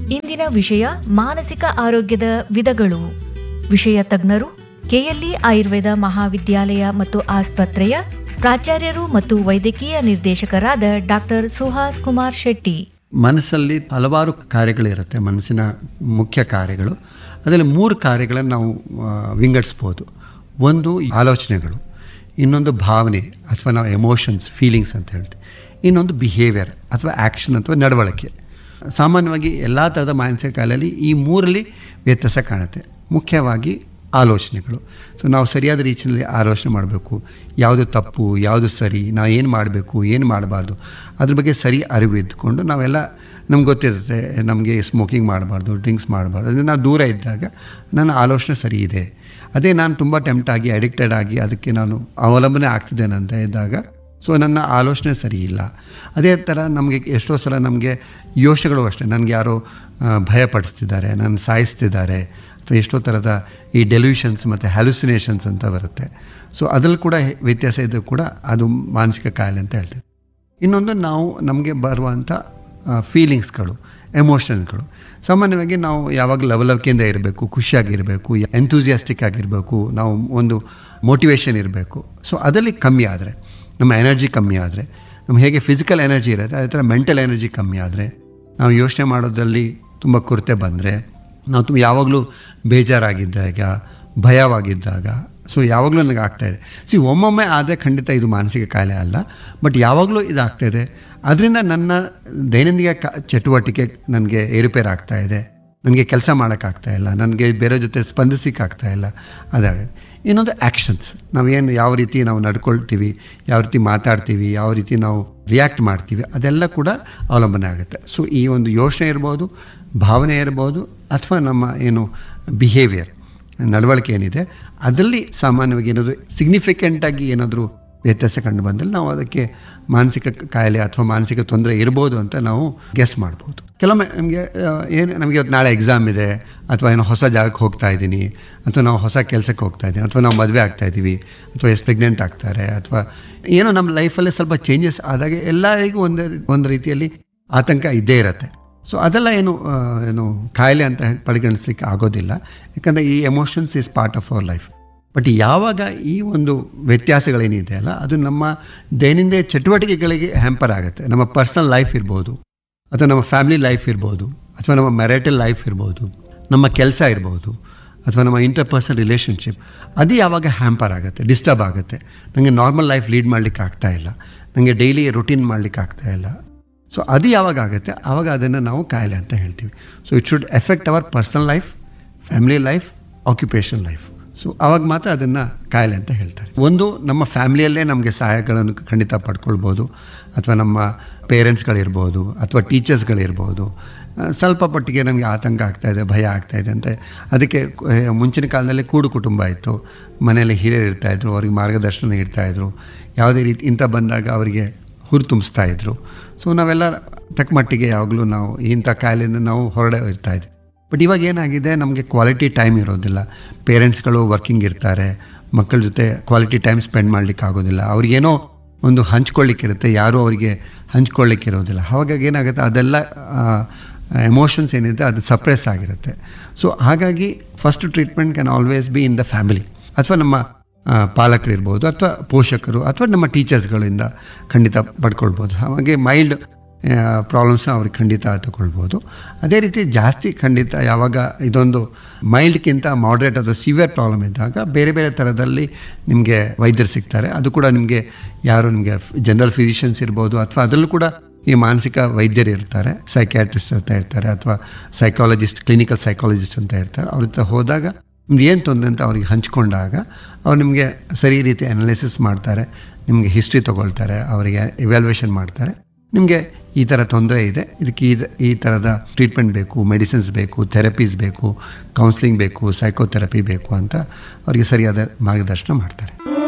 ಇಂದಿನ ವಿಷಯ ಮಾನಸಿಕ ಆರೋಗ್ಯದ ವಿಧಗಳು ವಿಷಯ ತಜ್ಞರು ಕೆಎಲ್ಇ ಆಯುರ್ವೇದ ಮಹಾವಿದ್ಯಾಲಯ ಮತ್ತು ಆಸ್ಪತ್ರೆಯ ಪ್ರಾಚಾರ್ಯರು ಮತ್ತು ವೈದ್ಯಕೀಯ ನಿರ್ದೇಶಕರಾದ ಡಾಕ್ಟರ್ ಸುಹಾಸ್ ಕುಮಾರ್ ಶೆಟ್ಟಿ ಮನಸ್ಸಲ್ಲಿ ಹಲವಾರು ಕಾರ್ಯಗಳಿರುತ್ತೆ ಮನಸ್ಸಿನ ಮುಖ್ಯ ಕಾರ್ಯಗಳು ಅದರಲ್ಲಿ ಮೂರು ಕಾರ್ಯಗಳನ್ನು ನಾವು ಆ, ವಿಂಗಡಿಸ್ಬೋದು ಒಂದು ಆಲೋಚನೆಗಳು ಇನ್ನೊಂದು ಭಾವನೆ ಅಥವಾ ನಾವು ಎಮೋಷನ್ಸ್ ಫೀಲಿಂಗ್ಸ್ ಅಂತ ಹೇಳ್ತೀವಿ ಇನ್ನೊಂದು ಬಿಹೇವಿಯರ್ ಅಥವಾ ಆ್ಯಕ್ಷನ್ ಅಥವಾ ನಡವಳಿಕೆ ಸಾಮಾನ್ಯವಾಗಿ ಎಲ್ಲ ಥರದ ಮಾನಸಿಕ ಕಾಯಿಲೆಯಲ್ಲಿ ಈ ಮೂರಲ್ಲಿ ವ್ಯತ್ಯಾಸ ಕಾಣುತ್ತೆ ಮುಖ್ಯವಾಗಿ ಆಲೋಚನೆಗಳು ಸೊ ನಾವು ಸರಿಯಾದ ರೀತಿಯಲ್ಲಿ ಆಲೋಚನೆ ಮಾಡಬೇಕು ಯಾವುದು ತಪ್ಪು ಯಾವುದು ಸರಿ ನಾವು ಏನು ಮಾಡಬೇಕು ಏನು ಮಾಡಬಾರ್ದು ಅದ್ರ ಬಗ್ಗೆ ಸರಿ ಅರಿವು ಇದ್ದುಕೊಂಡು ನಾವೆಲ್ಲ ನಮ್ಗೆ ಗೊತ್ತಿರುತ್ತೆ ನಮಗೆ ಸ್ಮೋಕಿಂಗ್ ಮಾಡಬಾರ್ದು ಡ್ರಿಂಕ್ಸ್ ಮಾಡಬಾರ್ದು ಅದರಿಂದ ನಾವು ದೂರ ಇದ್ದಾಗ ನನ್ನ ಆಲೋಚನೆ ಸರಿ ಇದೆ ಅದೇ ನಾನು ತುಂಬ ಟೆಂಪ್ಟ್ ಆಗಿ ಅಡಿಕ್ಟೆಡ್ ಆಗಿ ಅದಕ್ಕೆ ನಾನು ಅವಲಂಬನೆ ಆಗ್ತಿದ್ದೇನೆ ಅಂತ ಇದ್ದಾಗ ಸೊ ನನ್ನ ಆಲೋಚನೆ ಸರಿ ಇಲ್ಲ ಅದೇ ಥರ ನಮಗೆ ಎಷ್ಟೋ ಸಲ ನಮಗೆ ಯೋಚನೆಗಳು ಅಷ್ಟೇ ನನಗೆ ಯಾರೋ ಆ, ಭಯಪಡಿಸ್ತಿದ್ದಾರೆ ನನ್ನ ಸಾಯಿಸ್ತಿದ್ದಾರೆ ಅಥವಾ ಎಷ್ಟೋ ಥರದ ಈ ಡೆಲ್ಯೂಷನ್ಸ್ ಮತ್ತು ಹ್ಯಾಲುಸಿನೇಷನ್ಸ್ ಅಂತ ಬರುತ್ತೆ ಸೊ ಅದ್ರಲ್ಲಿ ಕೂಡ ವ್ಯತ್ಯಾಸ ಇದ್ದರೂ ಕೂಡ ಅದು ಮಾನಸಿಕ ಕಾಯಿಲೆ ಅಂತ ಹೇಳ್ತೇವೆ ಇನ್ನೊಂದು ನಾವು ನಮಗೆ ಬರುವಂಥ ಫೀಲಿಂಗ್ಸ್ಗಳು ಎಮೋಷನ್ಸ್ಗಳು ಸಾಮಾನ್ಯವಾಗಿ ನಾವು ಯಾವಾಗ ಲವಲವಿಕೆಯಿಂದ ಇರಬೇಕು ಖುಷಿಯಾಗಿರಬೇಕು ಎಂಥೂಸಿಯಾಸ್ಟಿಕ್ ಆಗಿರಬೇಕು ನಾವು ಒಂದು ಮೋಟಿವೇಶನ್ ಇರಬೇಕು ಸೊ ಅದರಲ್ಲಿ ಕಮ್ಮಿ ಆದರೆ ನಮ್ಮ ಎನರ್ಜಿ ಕಮ್ಮಿ ಆದರೆ ನಮ್ಮ ಹೇಗೆ ಫಿಸಿಕಲ್ ಎನರ್ಜಿ ಇರುತ್ತೆ ಅದೇ ಥರ ಮೆಂಟಲ್ ಎನರ್ಜಿ ಕಮ್ಮಿ ಆದರೆ ನಾವು ಯೋಚನೆ ಮಾಡೋದ್ರಲ್ಲಿ ತುಂಬ ಕೊರತೆ ಬಂದರೆ ನಾವು ತುಂಬ ಯಾವಾಗಲೂ ಬೇಜಾರಾಗಿದ್ದಾಗ ಭಯವಾಗಿದ್ದಾಗ ಸೊ ಯಾವಾಗಲೂ ನನಗೆ ಆಗ್ತಾಯಿದೆ ಸಿ ಒಮ್ಮೊಮ್ಮೆ ಆದರೆ ಖಂಡಿತ ಇದು ಮಾನಸಿಕ ಕಾಯಿಲೆ ಅಲ್ಲ ಬಟ್ ಯಾವಾಗಲೂ ಇದು ಆಗ್ತಾಯಿದೆ ಅದರಿಂದ ನನ್ನ ದೈನಂದಿನ ಕ ಚಟುವಟಿಕೆ ನನಗೆ ಏರುಪೇರು ಆಗ್ತಾ ಇದೆ ನನಗೆ ಕೆಲಸ ಮಾಡೋಕ್ಕಾಗ್ತಾ ಇಲ್ಲ ನನಗೆ ಬೇರೆ ಜೊತೆ ಸ್ಪಂದಿಸೋಕ್ಕಾಗ್ತಾ ಇಲ್ಲ ಅದಾಗುತ್ತೆ ಇನ್ನೊಂದು ಆ್ಯಕ್ಷನ್ಸ್ ನಾವೇನು ಯಾವ ರೀತಿ ನಾವು ನಡ್ಕೊಳ್ತೀವಿ ಯಾವ ರೀತಿ ಮಾತಾಡ್ತೀವಿ ಯಾವ ರೀತಿ ನಾವು ರಿಯಾಕ್ಟ್ ಮಾಡ್ತೀವಿ ಅದೆಲ್ಲ ಕೂಡ ಅವಲಂಬನೆ ಆಗುತ್ತೆ ಸೊ ಈ ಒಂದು ಯೋಚನೆ ಇರ್ಬೋದು ಭಾವನೆ ಇರ್ಬೋದು ಅಥವಾ ನಮ್ಮ ಏನು ಬಿಹೇವಿಯರ್ ನಡವಳಿಕೆ ಏನಿದೆ ಅದರಲ್ಲಿ ಸಾಮಾನ್ಯವಾಗಿ ಏನಾದರೂ ಸಿಗ್ನಿಫಿಕೆಂಟಾಗಿ ಏನಾದರೂ ವ್ಯತ್ಯಾಸ ಕಂಡು ಬಂದಲ್ಲಿ ನಾವು ಅದಕ್ಕೆ ಮಾನಸಿಕ ಕಾಯಿಲೆ ಅಥವಾ ಮಾನಸಿಕ ತೊಂದರೆ ಇರ್ಬೋದು ಅಂತ ನಾವು ಗೆಸ್ ಮಾಡ್ಬೋದು ಕೆಲವೊಮ್ಮೆ ನಮಗೆ ಏನು ನಮಗೆ ಇವತ್ತು ನಾಳೆ ಎಕ್ಸಾಮ್ ಇದೆ ಅಥವಾ ಏನೋ ಹೊಸ ಜಾಗಕ್ಕೆ ಹೋಗ್ತಾ ಇದ್ದೀನಿ ಅಥವಾ ನಾವು ಹೊಸ ಕೆಲಸಕ್ಕೆ ಹೋಗ್ತಾ ಇದ್ದೀನಿ ಅಥವಾ ನಾವು ಮದುವೆ ಆಗ್ತಾ ಇದ್ದೀವಿ ಅಥವಾ ಎಷ್ಟು ಪ್ರೆಗ್ನೆಂಟ್ ಆಗ್ತಾರೆ ಅಥವಾ ಏನೋ ನಮ್ಮ ಲೈಫಲ್ಲಿ ಸ್ವಲ್ಪ ಚೇಂಜಸ್ ಆದಾಗ ಎಲ್ಲರಿಗೂ ಒಂದು ಒಂದು ರೀತಿಯಲ್ಲಿ ಆತಂಕ ಇದ್ದೇ ಇರುತ್ತೆ ಸೊ ಅದೆಲ್ಲ ಏನು ಆ, ಏನು ಕಾಯಿಲೆ ಅಂತ ಪರಿಗಣಿಸ್ಲಿಕ್ಕೆ ಆಗೋದಿಲ್ಲ ಯಾಕಂದರೆ ಈ emotions is part of our life but ಯಾವಾಗ ಈ ಒಂದು ವ್ಯತ್ಯಾಸಗಳೇನಿದೆ ಅಲ್ಲ ಅದು ನಮ್ಮ ದೈನಂದಿನ ಚಟುವಟಿಕೆಗಳಿಗೆ ಹ್ಯಾಂಪರ್ ಆಗುತ್ತೆ ನಮ್ಮ ಪರ್ಸನಲ್ ಲೈಫ್ ಇರ್ಬೋದು ಅಥವಾ ನಮ್ಮ ಫ್ಯಾಮಿಲಿ ಲೈಫ್ ಇರ್ಬೋದು ಅಥವಾ ನಮ್ಮ ಮ್ಯಾರಿಟಲ್ ಲೈಫ್ ಇರ್ಬೋದು ನಮ್ಮ ಕೆಲಸ ಇರ್ಬೋದು ಅಥವಾ ನಮ್ಮ ಇಂಟರ್ಪರ್ಸನಲ್ ರಿಲೇಷನ್ಶಿಪ್ ಅದು ಯಾವಾಗ ಹ್ಯಾಂಪರ್ ಆಗುತ್ತೆ ಡಿಸ್ಟರ್ಬ್ ಆಗುತ್ತೆ ನನಗೆ ನಾರ್ಮಲ್ ಲೈಫ್ ಲೀಡ್ ಮಾಡಲಿಕ್ಕೆ ಆಗ್ತಾ ಇಲ್ಲ ನನಗೆ ಡೈಲಿ ರುಟೀನ್ ಮಾಡಲಿಕ್ಕೆ ಆಗ್ತಾ ಇಲ್ಲ ಸೊ ಅದು ಯಾವಾಗ ಆಗುತ್ತೆ ಆವಾಗ ಅದನ್ನು ನಾವು ಕಾಯಿಲೆ ಅಂತ ಹೇಳ್ತೀವಿ so it should effect our personal life family life occupation life so ಆವಾಗ ಮಾತ್ರ ಅದನ್ನು ಕಾಯಿಲೆ ಅಂತ ಹೇಳ್ತಾರೆ ಒಂದು ನಮ್ಮ ಫ್ಯಾಮಿಲಿಯಲ್ಲೇ ನಮಗೆ ಸಹಾಯಗಳನ್ನು ಖಂಡಿತ ಪಡ್ಕೊಳ್ಬೋದು ಅಥವಾ ನಮ್ಮ ಪೇರೆಂಟ್ಸ್ಗಳಿರ್ಬೋದು ಅಥವಾ ಟೀಚರ್ಸ್ಗಳಿರ್ಬೋದು ಆ, ಸ್ವಲ್ಪ ಮಟ್ಟಿಗೆ ನನಗೆ ಆತಂಕ ಆಗ್ತಾಯಿದೆ ಭಯ ಆಗ್ತಾಯಿದೆ ಅಂತ ಅದಕ್ಕೆ ಕು- ಮುಂಚಿನ ಕಾಲದಲ್ಲಿ ಕೂಡು ಕುಟುಂಬ ಇತ್ತು ಮನೆಯಲ್ಲಿ ಹಿರಿಯರು ಇರ್ತಾಯಿದ್ರು ಅವ್ರಿಗೆ ಮಾರ್ಗದರ್ಶನ ಇರ್ತಾಯಿದ್ರು ಯಾವುದೇ ರೀತಿ ಇಂಥ ಬಂದಾಗ ಅವರಿಗೆ ಹುರು ತುಂಬಿಸ್ತಾ ಇದ್ರು ಸೊ ನಾವೆಲ್ಲ ತಕ್ಕ ಮಟ್ಟಿಗೆ ಯಾವಾಗಲೂ ನಾವು ಇಂಥ ಕಾಯಿಲೆಯಿಂದ ನಾವು ಹೊರಡೆ ಇರ್ತಾ ಇದ್ವಿ ಬಟ್ ಇವಾಗ ಏನಾಗಿದೆ ನಮಗೆ ಕ್ವಾಲಿಟಿ ಟೈಮ್ ಇರೋದಿಲ್ಲ ಪೇರೆಂಟ್ಸ್ಗಳು ವರ್ಕಿಂಗ್ ಇರ್ತಾರೆ ಮಕ್ಕಳ ಜೊತೆ ಕ್ವಾಲಿಟಿ ಟೈಮ್ ಸ್ಪೆಂಡ್ ಮಾಡಲಿಕ್ಕೆ ಆಗೋದಿಲ್ಲ ಅವ್ರಿಗೇನೋ ಒಂದು ಹಂಚ್ಕೊಳ್ಳಿಕ್ಕಿರುತ್ತೆ ಯಾರೂ ಅವರಿಗೆ ಹಂಚ್ಕೊಳ್ಳಿಕ್ಕಿರೋದಿಲ್ಲ ಹಾಗಾಗಿ ಏನಾಗುತ್ತೆ ಅದೆಲ್ಲ ಎಮೋಷನ್ಸ್ ಏನಿದೆ ಅದು ಸಪ್ರೆಸ್ ಆಗಿರುತ್ತೆ ಸೊ ಹಾಗಾಗಿ first treatment can always be in the family ಅಥವಾ ನಮ್ಮ ಆ, ಪಾಲಕರಿರ್ಬೋದು ಅಥವಾ ಪೋಷಕರು ಅಥವಾ ನಮ್ಮ ಟೀಚರ್ಸ್ಗಳಿಂದ ಖಂಡಿತ ಪಡ್ಕೊಳ್ಬೋದು ಹಾಗೆ ಮೈಲ್ಡ್ ಪ್ರಾಬ್ಲಮ್ಸ್ನ ಅವ್ರಿಗೆ ಖಂಡಿತ ತಗೊಳ್ಬೋದು ಅದೇ ರೀತಿ ಜಾಸ್ತಿ ಖಂಡಿತ ಯಾವಾಗ ಇದೊಂದು ಮೈಲ್ಡ್ಗಿಂತ ಮಾಡ್ರೇಟ್ ಅಥವಾ ಸಿವಿಯರ್ ಪ್ರಾಬ್ಲಮ್ ಇದ್ದಾಗ ಬೇರೆ ಬೇರೆ ಥರದಲ್ಲಿ ನಿಮಗೆ ವೈದ್ಯರು ಸಿಗ್ತಾರೆ ಅದು ಕೂಡ ನಿಮಗೆ ಯಾರು ನಿಮಗೆ ಜನರಲ್ ಫಿಸಿಷಿಯನ್ಸ್ ಇರ್ಬೋದು ಅಥವಾ ಅದರಲ್ಲೂ ಕೂಡ ಈ ಮಾನಸಿಕ ವೈದ್ಯರು ಇರ್ತಾರೆ ಸೈಕ್ಯಾಟ್ರಿಸ್ಟ್ ಅಂತ ಇರ್ತಾರೆ ಅಥವಾ ಸೈಕಾಲಜಿಸ್ಟ್ ಕ್ಲಿನಿಕಲ್ ಸೈಕಾಲಜಿಸ್ಟ್ ಅಂತ ಇರ್ತಾರೆ ಅವ್ರ ಹತ್ರ ಹೋದಾಗ ನಿಮ್ದು ಏನು ತೊಂದರೆ ಅಂತ ಅವ್ರಿಗೆ ಹಂಚ್ಕೊಂಡಾಗ ಅವ್ರು ನಿಮಗೆ ಸರಿ ರೀತಿ ಅನಾಲಿಸಿಸ್ ಮಾಡ್ತಾರೆ ನಿಮಗೆ ಹಿಸ್ಟ್ರಿ ತೊಗೊಳ್ತಾರೆ ಅವರಿಗೆ ಇವ್ಯಾಲ್ಯೂಯೇಷನ್ ಮಾಡ್ತಾರೆ ನಿಮಗೆ ಈ ಥರ ತೊಂದರೆ ಇದೆ ಇದಕ್ಕೆ ಈ ಈ ಥರದ ಟ್ರೀಟ್ಮೆಂಟ್ ಬೇಕು ಮೆಡಿಸಿನ್ಸ್ ಬೇಕು ಥೆರಪೀಸ್ ಬೇಕು ಕೌನ್ಸ್ಲಿಂಗ್ ಬೇಕು ಸೈಕೋಥೆರಪಿ ಬೇಕು ಅಂತ ಅವರಿಗೆ ಸರಿಯಾದ ಮಾರ್ಗದರ್ಶನ ಮಾಡ್ತಾರೆ